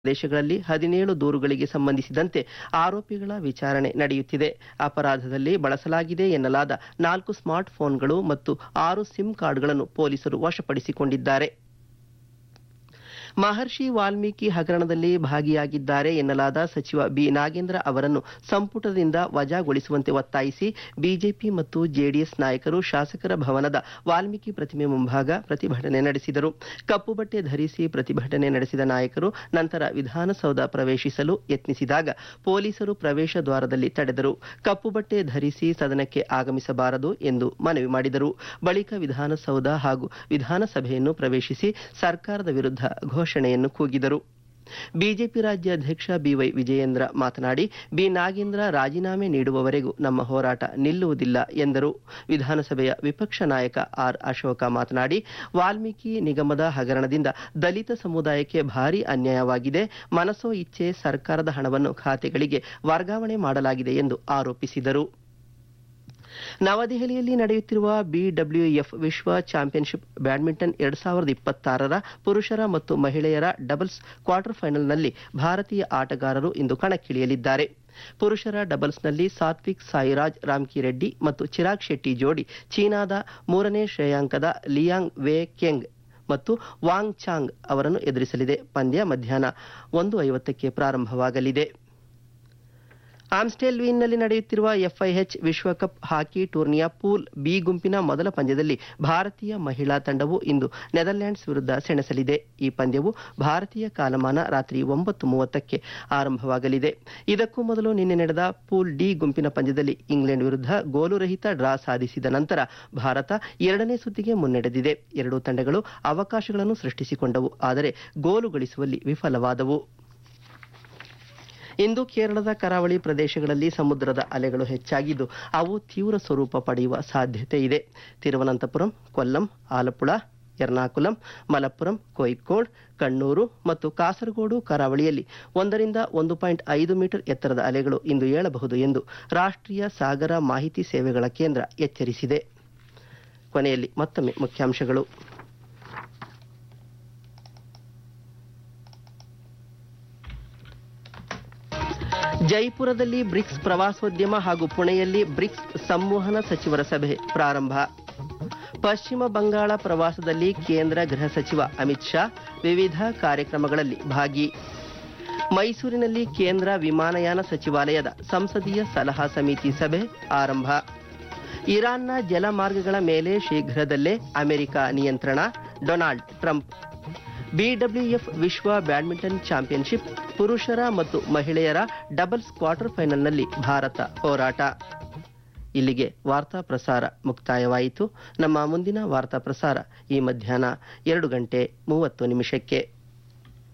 ಪ್ರದೇಶಗಳಲ್ಲಿ ಹದಿನೇಳು ದೂರುಗಳಿಗೆ ಸಂಬಂಧಿಸಿದಂತೆ ಆರೋಪಿಗಳ ವಿಚಾರಣೆ ನಡೆಯುತ್ತಿದೆ ಅಪರಾಧದಲ್ಲಿ ಬಳಸಲಾಗಿದೆ ಎನ್ನಲಾದ ನಾಲ್ಕು ಸ್ಮಾರ್ಟ್ ಫೋನ್ಗಳು ಮತ್ತು ಆರು ಸಿಮ್ ಕಾರ್ಡ್ಗಳನ್ನು ಪೊಲೀಸರು ವಶಪಡಿಸಿಕೊಂಡಿದ್ದಾರೆ ಮಹರ್ಷಿ ವಾಲ್ಮೀಕಿ ಹಗರಣದಲ್ಲಿ ಭಾಗಿಯಾಗಿದ್ದಾರೆ ಎನ್ನಲಾದ ಸಚಿವ ಬಿ ನಾಗೇಂದ್ರ ಅವರನ್ನು ಸಂಪುಟದಿಂದ ವಜಾಗೊಳಿಸುವಂತೆ ಒತ್ತಾಯಿಸಿ ಬಿಜೆಪಿ ಮತ್ತು ಜೆಡಿಎಸ್ ನಾಯಕರು ಶಾಸಕರ ಭವನದ ವಾಲ್ಮೀಕಿ ಪ್ರತಿಮೆ ಮುಂಭಾಗ ಪ್ರತಿಭಟನೆ ನಡೆಸಿದರು ಕಪ್ಪು ಬಟ್ಟೆ ಧರಿಸಿ ಪ್ರತಿಭಟನೆ ನಡೆಸಿದ ನಾಯಕರು ನಂತರ ವಿಧಾನಸೌಧ ಪ್ರವೇಶಿಸಲು ಯತ್ನಿಸಿದಾಗ ಪೊಲೀಸರು ಪ್ರವೇಶ ದ್ವಾರದಲ್ಲಿ ತಡೆದರು ಕಪ್ಪು ಬಟ್ಟೆ ಧರಿಸಿ ಸದನಕ್ಕೆ ಆಗಮಿಸಬಾರದು ಎಂದು ಮನವಿ ಮಾಡಿದರು ಬಳಿಕ ವಿಧಾನಸೌಧ ಹಾಗೂ ವಿಧಾನಸಭೆಯನ್ನು ಪ್ರವೇಶಿಸಿ ಸರ್ಕಾರದ ವಿರುದ್ಧ ಘೋಷಣೆಯನ್ನು ಕೂಗಿದರು ಬಿಜೆಪಿ ರಾಜ್ಯಾಧ್ಯಕ್ಷ ಬಿವೈ ವಿಜಯೇಂದ್ರ ಮಾತನಾಡಿ ಬಿ ನಾಗೇಂದ್ರ ರಾಜೀನಾಮೆ ನೀಡುವವರೆಗೂ ನಮ್ಮ ಹೋರಾಟ ನಿಲ್ಲುವುದಿಲ್ಲ ಎಂದರು ವಿಧಾನಸಭೆಯ ವಿಪಕ್ಷ ನಾಯಕ ಆರ್ ಅಶೋಕ ಮಾತನಾಡಿ ವಾಲ್ಮೀಕಿ ನಿಗಮದ ಹಗರಣದಿಂದ ದಲಿತ ಸಮುದಾಯಕ್ಕೆ ಭಾರಿ ಅನ್ಯಾಯವಾಗಿದೆ ಮನಸೋ ಇಚ್ಛೆ ಸರ್ಕಾರದ ಹಣವನ್ನು ಖಾತೆಗಳಿಗೆ ವರ್ಗಾವಣೆ ಮಾಡಲಾಗಿದೆ ಎಂದು ಆರೋಪಿಸಿದರು ನವದೆಹಲಿಯಲ್ಲಿ ನಡೆಯುತ್ತಿರುವ ಬಿಡಬ್ಲ್ಯೂಎಫ್ ವಿಶ್ವ ಚಾಂಪಿಯನ್ಶಿಪ್ ಬ್ಯಾಡ್ಮಿಂಟನ್ ಎರಡ್ ಸಾವಿರದ ಇಪ್ಪತ್ತಾರರ ಪುರುಷರ ಮತ್ತು ಮಹಿಳೆಯರ ಡಬಲ್ಸ್ ಕ್ವಾರ್ಟರ್ ಫೈನಲ್ನಲ್ಲಿ ಭಾರತೀಯ ಆಟಗಾರರು ಇಂದು ಕಣಕ್ಕಿಳಿಯಲಿದ್ದಾರೆ ಪುರುಷರ ಡಬಲ್ಸ್ನಲ್ಲಿ ಸಾತ್ವಿಕ್ ಸಾಯಿರಾಜ್ ರಾಮ್ಕಿರೆಡ್ಡಿ ಮತ್ತು ಚಿರಾಗ್ ಶೆಟ್ಟಿ ಜೋಡಿ ಚೀನಾದ ಮೂರನೇ ಶ್ರೇಯಾಂಕದ ಲಿಯಾಂಗ್ ವೇ ಕೆಂಗ್ ಮತ್ತು ವಾಂಗ್ ಚಾಂಗ್ ಅವರನ್ನು ಎದುರಿಸಲಿದೆ ಪಂದ್ಯ ಮಧ್ಯಾಹ್ನ ಒಂದು ಐವತ್ತಕ್ಕೆ ಪ್ರಾರಂಭವಾಗಲಿದೆ ಆಮ್ಸ್ಟೆಲ್ವೀನ್ನಲ್ಲಿ ನಡೆಯುತ್ತಿರುವ ಎಫ್ಐಎಚ್ ವಿಶ್ವಕಪ್ ಹಾಕಿ ಟೂರ್ನಿಯ ಪೂಲ್ ಬಿ ಗುಂಪಿನ ಮೊದಲ ಪಂದ್ಯದಲ್ಲಿ ಭಾರತೀಯ ಮಹಿಳಾ ತಂಡವು ಇಂದು ನೆದರ್ಲ್ಯಾಂಡ್ಸ್ ವಿರುದ್ಧ ಸೆಣಸಲಿದೆ ಈ ಪಂದ್ಯವು ಭಾರತೀಯ ಕಾಲಮಾನ ರಾತ್ರಿ ಒಂಬತ್ತು ಮೂವತ್ತಕ್ಕೆ ಆರಂಭವಾಗಲಿದೆ ಇದಕ್ಕೂ ಮೊದಲು ನಿನ್ನೆ ನಡೆದ ಪೂಲ್ ಡಿ ಗುಂಪಿನ ಪಂದ್ಯದಲ್ಲಿ ಇಂಗ್ಲೆಂಡ್ ವಿರುದ್ಧ ಗೋಲುರಹಿತ ಡ್ರಾ ಸಾಧಿಸಿದ ನಂತರ ಭಾರತ ಎರಡನೇ ಸುತ್ತಿಗೆ ಮುನ್ನಡೆದಿದೆ ಎರಡೂ ತಂಡಗಳು ಅವಕಾಶಗಳನ್ನು ಸೃಷ್ಟಿಸಿಕೊಂಡವು ಆದರೆ ಗೋಲು ಗಳಿಸುವಲ್ಲಿ ವಿಫಲವಾದವು ಇಂದು ಕೇರಳದ ಕರಾವಳಿ ಪ್ರದೇಶಗಳಲ್ಲಿ ಸಮುದ್ರದ ಅಲೆಗಳು ಹೆಚ್ಚಾಗಿದ್ದು ಅವು ತೀವ್ರ ಸ್ವರೂಪ ಪಡೆಯುವ ಸಾಧ್ಯತೆ ಇದೆ ತಿರುವನಂತಪುರಂ ಕೊಲ್ಲಂ ಆಲಪ್ಪುಳ ಎರ್ನಾಕುಲಂ ಮಲಪ್ಪುರಂ ಕೋಯಿಕ್ಕೋಡ್ ಕಣ್ಣೂರು ಮತ್ತು ಕಾಸರಗೋಡು ಕರಾವಳಿಯಲ್ಲಿ ಒಂದರಿಂದ ಒಂದು ಪಾಯಿಂಟ್ ಐದು ಮೀಟರ್ ಎತ್ತರದ ಅಲೆಗಳು ಇಂದು ಏಳಬಹುದು ಎಂದು ರಾಷ್ಟ್ರೀಯ ಸಾಗರ ಮಾಹಿತಿ ಸೇವೆಗಳ ಕೇಂದ್ರ ಎಚ್ಚರಿಸಿದೆ ಕೊನೆಯಲ್ಲಿ ಮತ್ತೊಮ್ಮೆ ಮುಖ್ಯಾಂಶಗಳು ಜೈಪುರದಲ್ಲಿ ಬ್ರಿಕ್ಸ್ ಪ್ರವಾಸೋದ್ಯಮ ಹಾಗೂ ಪುಣೆಯಲ್ಲಿ ಬ್ರಿಕ್ಸ್ ಸಂವಹನ ಸಚಿವರ ಸಭೆ ಪ್ರಾರಂಭ ಪಶ್ಚಿಮ ಬಂಗಾಳ ಪ್ರವಾಸದಲ್ಲಿ ಕೇಂದ್ರ ಗೃಹ ಸಚಿವ ಅಮಿತ್ ಶಾ ವಿವಿಧ ಕಾರ್ಯಕ್ರಮಗಳಲ್ಲಿ ಭಾಗಿ ಮೈಸೂರಿನಲ್ಲಿ ಕೇಂದ್ರ ವಿಮಾನಯಾನ ಸಚಿವಾಲಯದ ಸಂಸದೀಯ ಸಲಹಾ ಸಮಿತಿ ಸಭೆ ಆರಂಭ ಇರಾನ್ನ ಜಲಮಾರ್ಗಗಳ ಮೇಲೆ ಶೀಘ್ರದಲ್ಲೇ ಅಮೆರಿಕ ನಿಯಂತ್ರಣ ಡೊನಾಲ್ಡ್ ಟ್ರಂಪ್ ಬಿಡಬ್ಲ್ಯೂಎಫ್ ವಿಶ್ವ ಬ್ಯಾಡ್ಮಿಂಟನ್ ಚಾಂಪಿಯನ್ಶಿಪ್ ಪುರುಷರ ಮತ್ತು ಮಹಿಳೆಯರ ಡಬಲ್ಸ್ ಕ್ವಾರ್ಟರ್ ಫೈನಲ್ನಲ್ಲಿ ಭಾರತ ಹೋರಾಟ ಇಲ್ಲಿಗೆ ವಾರ್ತಾ ಪ್ರಸಾರ ಮುಕ್ತಾಯವಾಯಿತು ನಮ್ಮ ಮುಂದಿನ ವಾರ್ತಾ ಪ್ರಸಾರ ಈ ಮಧ್ಯಾಹ್ನ ಎರಡು ಗಂಟೆ ಮೂವತ್ತು ನಿಮಿಷಕ್ಕೆ